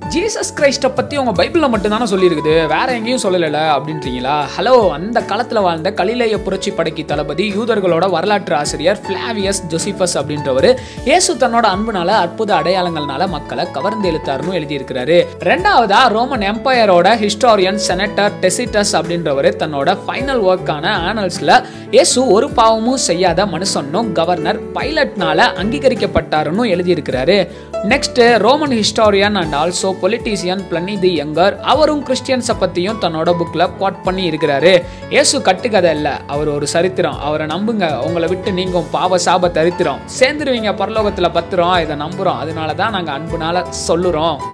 Jesus கிரைஸ்ட்டை பற்றி உங்கள் பைபிளில் மட்டும்தானே சொல்லியிருக்குது வேற எங்கேயும் சொல்லலைல அப்படின்றீங்களா ஹலோ அந்த காலத்தில் வாழ்ந்த கலிலேய புரட்சி படைக்கு தளபதி யூதர்களோட வரலாற்று ஆசிரியர் ஃபிளாவியஸ் ஜோசிஃபஸ் அப்படின்றவர் இயேசு தன்னோட அன்புனால அற்புத அடையாளங்கள்னால மக்களை கவர்ந்து இழுத்தாருன்னு எழுதியிருக்கிறாரு ரெண்டாவதா ரோமன் எம்பையரோட ஹிஸ்டாரியன் செனட்டர் டெசிட்டஸ் அப்படின்றவர் தன்னோட ஃபைனல் ஒர்க்கான ஆனல்ஸில் இயேசு ஒரு பாவமும் செய்யாத மனுஷனும் கவர்னர் பைலட்னால அங்கீகரிக்கப்பட்டாருன்னு எழுதியிருக்கிறாரு next Roman historian and also politician Pliny the younger அவரும் கிறிஸ்டியன்ஸை பற்றியும் தன்னோட புக்கில் கோட் பண்ணி இருக்கிறாரு இயேசு கட்டுக்கதை இல்லை அவர் ஒரு சரித்திரம் அவரை நம்புங்க உங்களை விட்டு நீங்கும் பாவ சாப தரித்திரம் சேர்ந்துருவீங்க பரலோகத்தில் பத்திரம் இதை நம்புகிறோம் அதனால தான் நாங்கள் அன்புனால சொல்லுறோம்